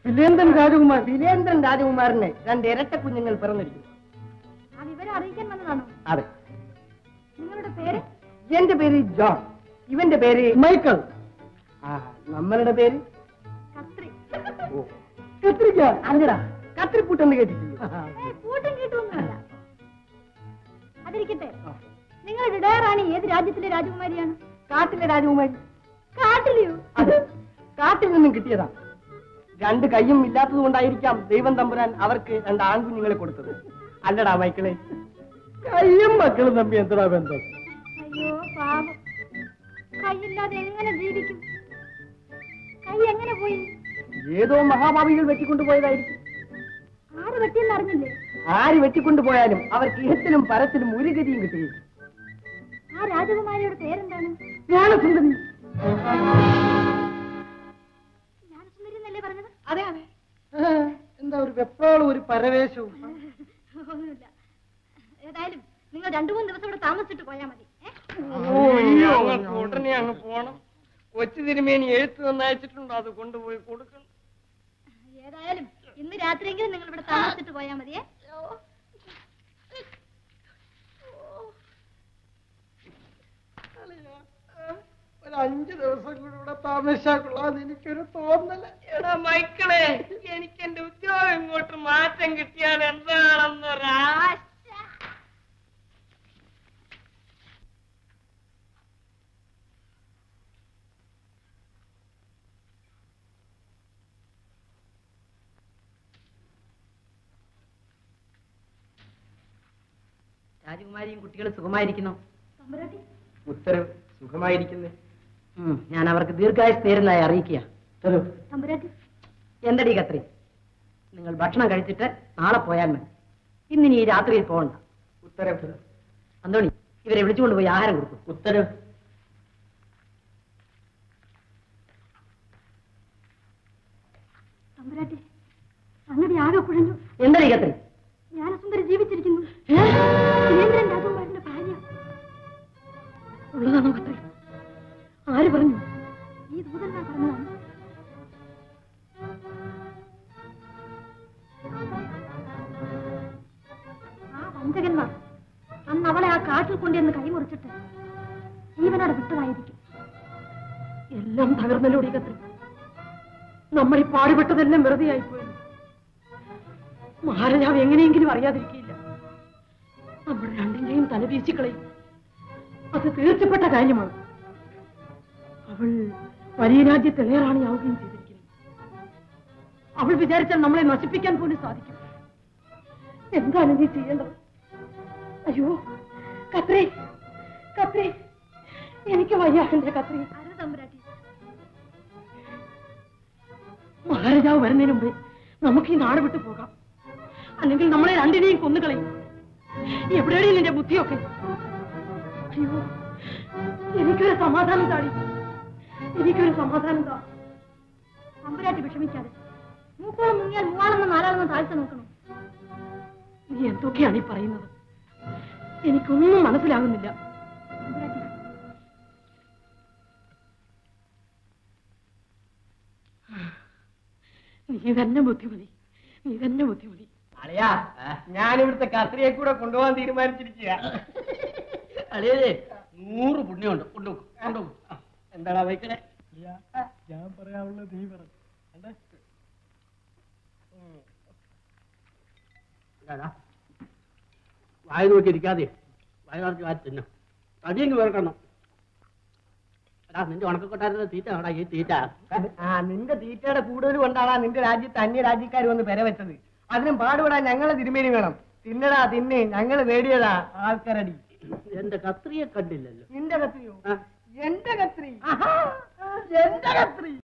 വിലേന്ദ്രൻ രാജകുമാർ വിലേന്ദ്രൻ രാജകുമാരന് രണ്ട് ഇരട്ട കുഞ്ഞുങ്ങൾ പിറന്നിരിക്കുന്നു ആ വിവരം അറിയിക്കാൻ വന്നതാണോ അതെ നിങ്ങളുടെ പേര് എന്റെ പേര് ജോൺ ഇവന്റെ പേര് മൈക്കിൾ ആ നമ്മളുടെ പേര് കത്രി കത്രിക്ക അല്ലടാ കത്രിപ്പൂട്ടെന്ന് കേട്ടിട്ടില്ല ഏയ്, കൂട്ടും കേട്ടൊന്നുമല്ല അതിരിക്കട്ടെ നിങ്ങളുടെ ഇടയറാണി ഏത് രാജ്യത്തിലെ രാജകുമാരിയാണ് കാട്ടിലെ രാജകുമാരി കാട്ടിലെയോ അതെ കാട്ടിൽ നിന്നും കിട്ടിയതാ രണ്ട് കൈയും ഇല്ലാത്തത് കൊണ്ടായിരിക്കാം ദൈവം തമ്പുരാൻ അവർക്ക് രണ്ട് ആൺകുഞ്ഞുങ്ങളെ കൊടുത്തത് അല്ലടാ മൈക്കിളെ കയ്യും മക്കളും തമ്പി എന്താ ബന്ധം അയ്യോ പാപം കൈയില്ലാതെ എങ്ങനെ ജീവിക്കും കൈ എങ്ങനെ പോയി ഏതോ മഹാഭാവികൾ വെട്ടിക്കൊണ്ടുപോയതായിരിക്കും ആര് വെട്ടിയെന്ന് അറിഞ്ഞില്ലേ ആര് വെട്ടിക്കൊണ്ടുപോയാലും അവർക്ക് ഇഹത്തിലും പരത്തിലും ഒരു ഗതിയും കിട്ടുകയില്ല ആ രാജകുമാരിയുടെ പേരെന്താണ് ജ്ഞാനസുന്ദരി ജ്ഞാനസുന്ദരി എന്നല്ലേ പറഞ്ഞത് അതെ അതെ എന്താ ഒരു വെപ്രോളും ഒരു പരവേശവും ഒന്നുമില്ല ഏതായാലും നിങ്ങൾ രണ്ടു മൂന്ന് ദിവസം ഇവിടെ താമസിച്ചിട്ട് പോയാൽ മതി ഏ? ഞങ്ങൾക്ക് ഉടനെ അങ്ങ് പോണം കൊച്ചു തിരുമേനി എഴുത്ത് നന്നയച്ചിട്ടുണ്ടോ അത് കൊണ്ടുപോയി കൊടുക്കണം ഏതായാലും ഇന്ന് രാത്രിയെങ്കിലും നിങ്ങൾ ഇവിടെ താമസിച്ചിട്ട് പോയാൽ മതിയേ ഒരു അഞ്ചു ദിവസം കൂടി ഇവിടെ താമസിച്ചാക്കുള്ളാന്ന് എനിക്കൊരു തോന്നല് എടാ മൈക്കിളെ എനിക്ക് എന്റെ ഉദ്യോഗം ഇങ്ങോട്ട് മാറ്റം കിട്ടിയാൽ എന്താണെന്നൊരാശ രാജകുമാരിയും കുട്ടികളും സുഖമായിരിക്കുന്നു തമ്പുരാട്ടി ഉത്തരവ് സുഖമായിരിക്കുന്നേ ഉം, ഞാൻ അവർക്ക് ദീർഘായുസ് നേരുന്നതായി അറിയിക്കുക തരൂ തമ്പുരാട്ടി എന്തടി കത്രി നിങ്ങൾ ഭക്ഷണം കഴിച്ചിട്ട് നാളെ പോയാൽ മതി ഇന്നിനി ഈ രാത്രിയിൽ പോകണ്ട ഉത്തരവ് അന്തോണി ഇവരെ വിളിച്ചുകൊണ്ട് പോയി ആഹാരം കൊടുക്കും ഉത്തരവ് തമ്പുരാട്ടി സംഗതി ആകെ കുഴഞ്ഞു എന്തടി കത്രി ജ്ഞാനസുന്ദരി ജീവിച്ചിരിക്കുന്നു സുരേന്ദ്രൻ രാജകുമാരന്റെ ഭാര്യ ഉള്ളതാണോ കത്രി ആര് പറഞ്ഞു ഈ ദൂതന്മാർ പറഞ്ഞതാണ് ആ വഞ്ചകന്മാർ അന്ന് അവളെ ആ കാട്ടിൽ കൊണ്ടുവന്ന് കൈമുറിച്ചിട്ട് ജീവനോടെ വിട്ടതായിരിക്കും എല്ലാം തകർന്നല്ലോടി കത്രി നമ്മൾ ഈ പാടുപെട്ടതെല്ലാം വെറുതെ ആയിപ്പോയി മഹാരാജാവ് എങ്ങനെയെങ്കിലും അറിയാതിരിക്കില്ല നമ്മുടെ രണ്ടിന്റെയും തല വീശിക്കളയും അത് തീർച്ചപ്പെട്ട കാര്യമാണ് അവൾ വലിയ രാജ്യത്ത് ഇളയറാണിയാവുകയും ചെയ്തിരിക്കുന്നു അവൾ വിചാരിച്ചാൽ നമ്മളെ നശിപ്പിക്കാൻ പോലും സാധിക്കും എന്താണ് നീ ചെയ്യേണ്ടത് അയ്യോ കത്രി കത്രി എനിക്ക് വയ്യ എന്റെ കത്രി അരുത് തമ്പുരാട്ടി മഹാരാജാവ് വരുന്നതിന് മുമ്പേ നമുക്ക് ഈ നാട് വിട്ടു പോകാം അല്ലെങ്കിൽ നമ്മളെ രണ്ടിനെയും കൊന്നുകളയും എവിടെയാണ് നിന്റെ ബുദ്ധിയൊക്കെ അയ്യോ എനിക്കൊരു സമാധാനം താടി എനിക്കൊരു സമാധാനം താ തമ്പുരാട്ടി വിഷമിക്കാതെ മൂക്കോളം മുങ്ങിയാൽ മൂവാളെന്ന് നാലാളെന്ന് താഴ്ച നോക്കണം നീ എന്തൊക്കെയാണ് ഈ പറയുന്നത് എനിക്കൊന്നും മനസ്സിലാകുന്നില്ല തമ്പുരാട്ടി നീ തന്നെ ബുദ്ധിമതി നീ തന്നെ ബുദ്ധിമതി അളിയാ ഞാൻ ഇവിടുത്തെ കത്രിയെ കൂടെ കൊണ്ടുപോകാൻ തീരുമാനിച്ചിരിക്കുക അളിയേ നൂറ് പുണ്യമുണ്ട് കൊണ്ടുപോകും കൊണ്ടുപോകും എന്താടാ വൈക്കണേ ഞാൻ പറയാനുള്ളത് നീ പറ വായ നോക്കിയിരിക്കാതെ വായ നടത്തി വാരി തിന്നു അടിയെങ്കിൽ വേർക്കണം എടാ നിന്റെ ഉണക്കക്കൊട്ടാരത്തെ തീറ്റ ആടാ ഈ തീറ്റ ആ നിന്റെ തീറ്റയുടെ കൂടുതൽ കൊണ്ടാണ് നിന്റെ രാജ്യത്ത് അന്യ രാജ്യക്കാർ വന്ന് പെരവെച്ചത് അതിനും പാടുപെടാൻ ഞങ്ങളെ തിരുമേനി വേണം തിന്നടാ തിന്നെ ഞങ്ങള് നേടിയതാ ആൾക്കാരടി എന്റെ കത്രിയെ കണ്ടില്ലല്ലോ നിന്റെ കത്രിയോ ആ. എന്റെ കത്രി എന്റെ കത്രി